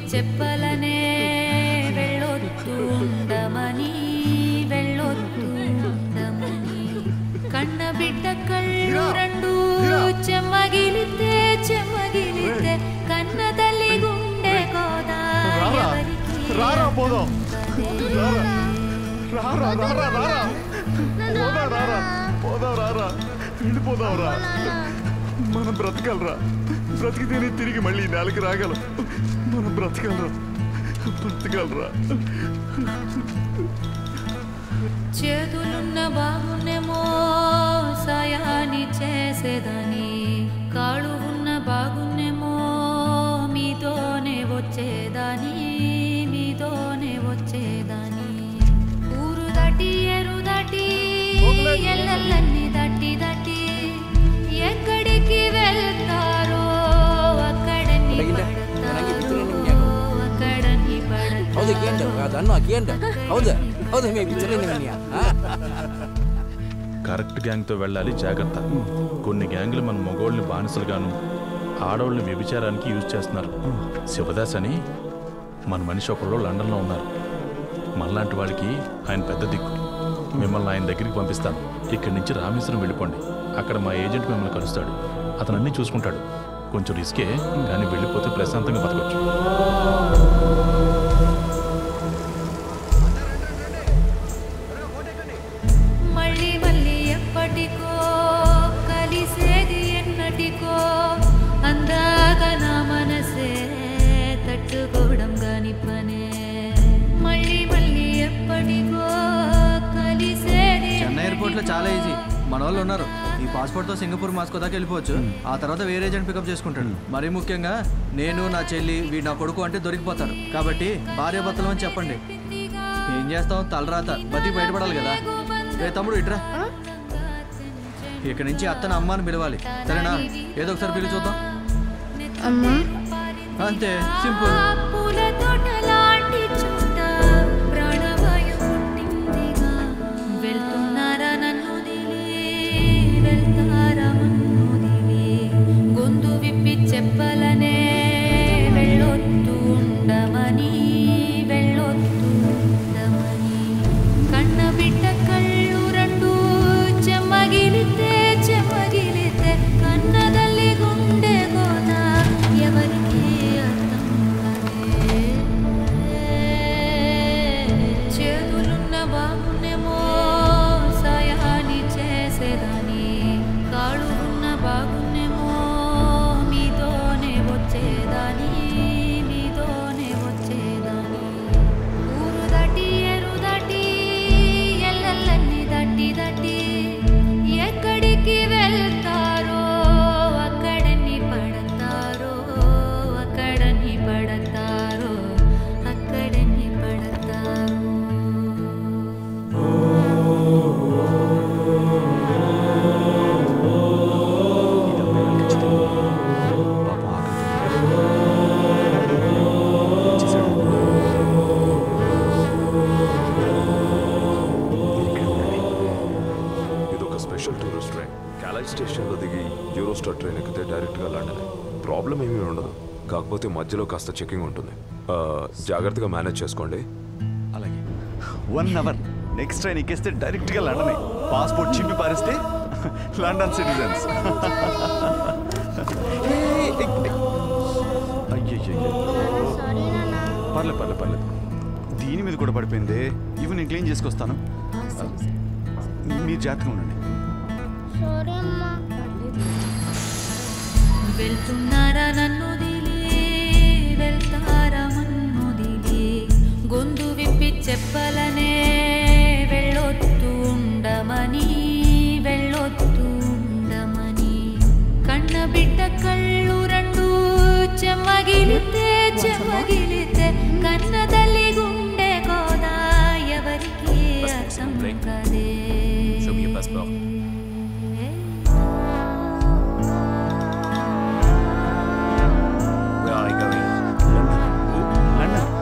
చెప్పలనే వెళ్ళొద్దు ఉండమని వెళ్ళొద్దు ఉండమని కన్న బిడ్డ కళ్ళు రెండు చెమ్మగిలితే చెమ్మగిలితే కన్న తల్లి గుండె కోదా రారా ఎవరికి రారా పోదాం అందదే. రారా రారా రారా పోదాం రారా పోదాం రారా వెళ్ళిపోదాం రా మనం బ్రతకలరా బ్రతికితేనే తిరిగి మళ్ళీ ఈ నేలకి రాగలం మనం బ్రతకలరా బ్రతకలరా చేతులున్న బాగున్నేమో సాయాన్ని చేసేదని కాళ్ళు ఉన్న బాగున్నేమో మీతోనే వచ్చేదాని మీతోనే వచ్చేదాని ఊరు దాటి ఎరు దాటి ఎల్లెల్లన్ని దట్టి దట్టి ఎక్కడికి వెళ్తారో అక్కడని పడతారో అక్కడని ಹೌದು ಕೇಂದ್ರ పడతారో ಅದನ್ನು ಕೇಂದ್ರ ಹೌದು ಹೌದು ಮೇ ಬಿಚ್ಚಲೇನೆ కరెక్ట్ గ్యాంగ్తో వెళ్ళాలి జాగ్రత్త కొన్ని గ్యాంగులు మన మగోళ్ళని బానిసలుగాను ఆడవాళ్ళని వ్యభిచారానికి యూజ్ చేస్తున్నారు శివదాస్ అని మన మనిషి ఒకళ్ళు లండన్లో ఉన్నారు మనలాంటి వాళ్ళకి ఆయన పెద్ద దిక్కు మిమ్మల్ని ఆయన దగ్గరికి పంపిస్తాను ఇక్కడి నుంచి రామేశ్వరం వెళ్ళిపోండి అక్కడ మా ఏజెంట్ మిమ్మల్ని కలుస్తాడు అతను అన్నీ చూసుకుంటాడు కొంచెం రిస్కే కానీ వెళ్ళిపోతే ప్రశాంతంగా బతకొచ్చు మళ్ళీ మళ్ళీ ఎప్పటికో కలిసేది ఎన్నటికో అందాక నా మనసే తట్టుకోవడం గాని పనే మళ్ళీ మళ్ళీ ఎప్పటికో కలిసేది చెన్నై ఎయిర్పోర్ట్ లో చాలా ఈజీ మన వాళ్ళు ఉన్నారు ఈ పాస్పోర్ట్ తో సింగపూర్ మాస్కో దాకా వెళ్ళిపోవచ్చు ఆ తర్వాత వేరే ఏజెంట్ పికప్ చేసుకుంటాడు మరీ ముఖ్యంగా నేను నా చెల్లి వీడు నా కొడుకు అంటే దొరికిపోతారు కాబట్టి భార్య భర్తలు అని చెప్పండి ఏం చేస్తాం తలరాత బతికి బయటపడాలి కదా రే తమ్ముడు ఇట్రా ఇక్కడి నుంచి అత్తను అమ్మ అని పిలవాలి సరేనా ఏదో ఒకసారి పిలిచి చూద్దాం అమ్మా అంతే సింపుల్ పూల తోటలాంటి చోట ప్రాణవాయు పుట్టిందిగా వెళ్తున్నారా నన్ను వదిలి వెళ్తారా నన్ను వదిలి గొంతు విప్పి చెప్పలనే వెళ్ళొద్దు ఉండమని వెళ్ళొద్దు ఉండమని కన్న బిడ్డ కళ్ళు రెండు చెమ్మగిలితే చెమ్మగిలితే కన్నదల్లి గుండె కోన ఎవరికి అర్థం కాదే చేతులున్న బాగున్నేమో సాయాన్ని చేసేదాని కాళ్ళు ఉన్న బాగున్నేమో మీతోనే వచ్చేదాని మీతోనే వచ్చేదాని ఊరు దాటి ఎరు దాటి ఎల్లెల్లన్ని దట్టి దట్టి ఎక్కడికి వెళ్తారో అక్కడని పడతారో అక్కడని పడతారో అక్కడని పడతారో ఇది ఒక స్పెషల్ టూరిస్ట్ ట్రైన్ క్యాలైట్ స్టేషన్లో దిగి యూరోస్టార్ ట్రైన్ ఎక్కితే డైరెక్ట్గా లండన్ ప్రాబ్లం ఏమీ ఉండదు కాకపోతే మధ్యలో కాస్త చెకింగ్ ఉంటుంది ఆ, జాగ్రత్తగా మేనేజ్ చేసుకోండి అలాగే వన్ అవర్ నెక్స్ట్ ట్రైన్ ఎక్కేస్తే డైరెక్ట్గా లండనే పాస్పోర్ట్ చింపి పారేస్తే లండన్ సిటిజన్స్ అయ్యయ్యో సారీ నాన్న పర్లేదు పర్లేదు పర్లేదు దీని మీద కూడా పడిపోయింది ఇవి నేను క్లీన్ చేసుకొస్తాను మీరు జాగ్రత్తగా ఉండండి సారీ అమ్మా వెళ్తున్నారా నన్ను వదిలి వెళ్తారా మన్ను వదిలి గొంతు విప్పి చెప్పలనే వెళ్ళొద్దు ఉండమని వెళ్ళొద్దు ఉండమని కన్న బిడ్డ కళ్ళు రెండు చెమ్మగిలితే చెమ్మగిలితే కన్న తల్లి గుండె కోదా ఎవరికి అర్థం కదే లండన్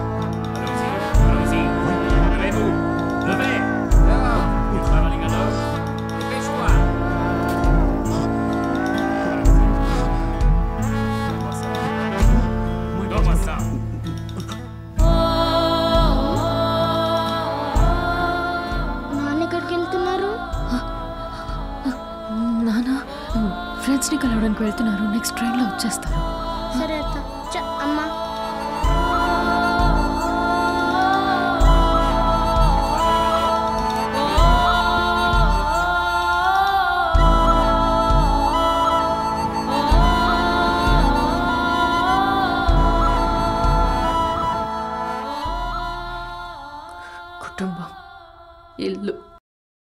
పేరెంట్స్ని కలవడానికి వెళ్తున్నారు నెక్స్ట్ ట్రైన్లో వచ్చేస్తారు